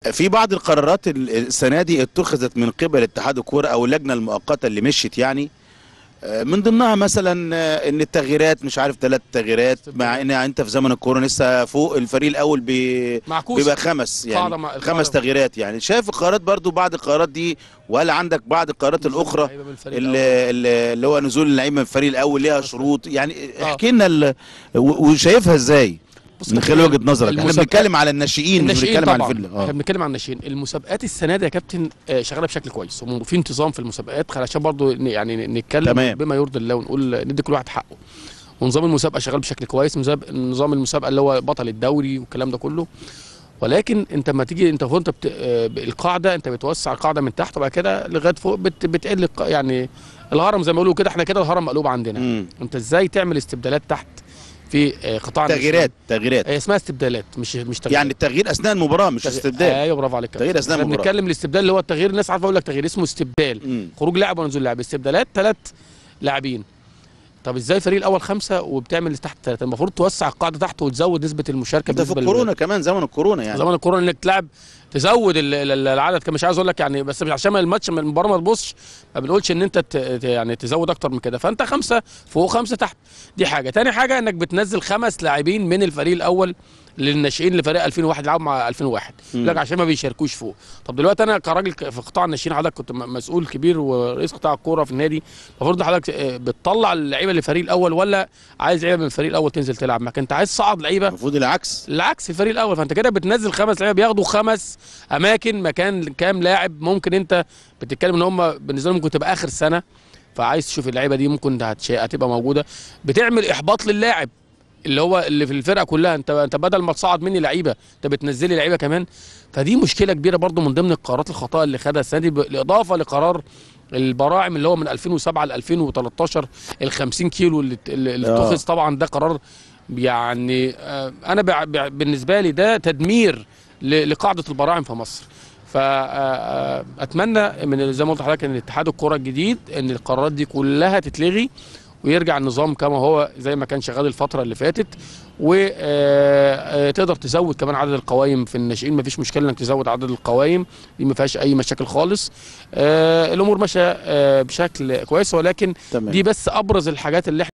في بعض القرارات ال- السنه دي اتخذت من قبل اتحاد الكوره او اللجنه المؤقته اللي مشيت يعني آه، من ضمنها مثلا آه، ان التغييرات مش عارف ثلاث تغييرات مع ان انت في زمن الكورونا لسه فوق الفريق الاول بي معكوس بيبقى خمس قاعدة يعني مع- خمس القاعدة- تغييرات يعني شايف القرارات برضو بعض القرارات دي ولا عندك بعض القرارات الاخرى لعيبة من الفريق اللي, الأول. اللي اللي هو نزول اللعيبه من الفريق الاول ليها شروط يعني آه. احكي لنا ال- و- وشايفها ازاي بص من يا خلال كابتن، وجهه نظرك احنا المسابقات- بنتكلم على الناشئين مش الناشئين بنتكلم على طبعا الفريق احنا اه بنتكلم عن الناشئين المسابقات السنه دي يا كابتن آه، شغاله بشكل كويس وفي انتظام في المسابقات عشان برضو ن- يعني نتكلم تمام. بما يرضي الله ونقول ندي كل واحد حقه ونظام المسابقه شغال بشكل كويس نظام- نظام المسابقه اللي هو بطل الدوري والكلام ده كله ولكن انت لما تيجي انت وانت بت... آه، القاعده انت بتوسع القاعده من تحت وبعد كده لغايه فوق بت... بتقل الق- يعني الهرم زي ما بيقولوا كده احنا كده الهرم مقلوب عندنا مم. انت ازاي تعمل استبدالات تحت في آه، قطاع الناشئين؟ تغييرات تغييرات هي اسمها استبدالات مش مش تغييرات يعني التغيير اثناء المباراه مش تغيير- استبدال ايوه برافو عليك تغيير أثناء احنا المباراة. بنتكلم الاستبدال اللي هو التغيير الناس عارفه اقول لك تغيير اسمه استبدال مم. خروج لاعب ونزول لاعب استبدالات ثلاث لاعبين طب ازاي فريق الاول خمسه وبتعمل تحت ثلاثه المفروض توسع القاعده تحت وتزود نسبه المشاركه ده في بالنسبة لل- الكورونا كمان زمن الكورونا يعني زمان الكورونا انك تلعب تزود ال- ال- العدد كان مش عايز اقول لك يعني بس مش عشان ما الماتش من المباراه ما تبصش ما بنقولش ان انت ت- ت- يعني تزود اكتر من كده فانت خمسه فوق خمسه تحت دي حاجه تاني حاجه انك بتنزل خمس لاعبين من الفريق الاول للناشئين لفريق 2001 يلعبوا مع 2001 مم. لك عشان ما بيشاركوش فوق طب دلوقتي انا كراجل ك- في قطاع الناشئين حضرتك كنت م- مسؤول كبير ورئيس قطاع الكوره في النادي المفروض حضرتك آه، بتطلع اللعيبه للفريق الاول ولا عايز لعيبه من الفريق الاول تنزل تلعب معاك انت عايز تصعد لعيبه المفروض العكس العكس الفريق الاول فانت كده بتنزل خمس لعيبه بياخدوا خمس اماكن مكان كام لاعب ممكن انت بتتكلم ان هم بالنسبه لهم ممكن تبقى اخر سنه فعايز تشوف اللعيبه دي ممكن هتش- هتبقى موجوده بتعمل احباط للاعب اللي هو اللي في الفرقه كلها انت انت بدل ما تصعد مني لعيبه انت بتنزلي لعيبه كمان فدي مشكله كبيره برضو من ضمن القرارات الخطا اللي خدها السنه دي بالاضافه لقرار البراعم اللي هو من 2007 ل 2013 ال 50 كيلو اللي اللي آه. اتخذ طبعا ده قرار يعني آه، انا بع- بع- بالنسبه لي ده تدمير ل- لقاعده البراعم في مصر فاتمنى من زي ما قلت لحضرتك ان اتحاد الكره الجديد ان القرارات دي كلها تتلغي ويرجع النظام كما هو زي ما كان شغال الفتره اللي فاتت وتقدر تزود كمان عدد القوائم في الناشئين مفيش مشكله انك تزود عدد القوائم دي ما فيهاش اي مشاكل خالص آه، الامور ماشيه آه، بشكل كويس ولكن تمام دي بس ابرز الحاجات اللي احنا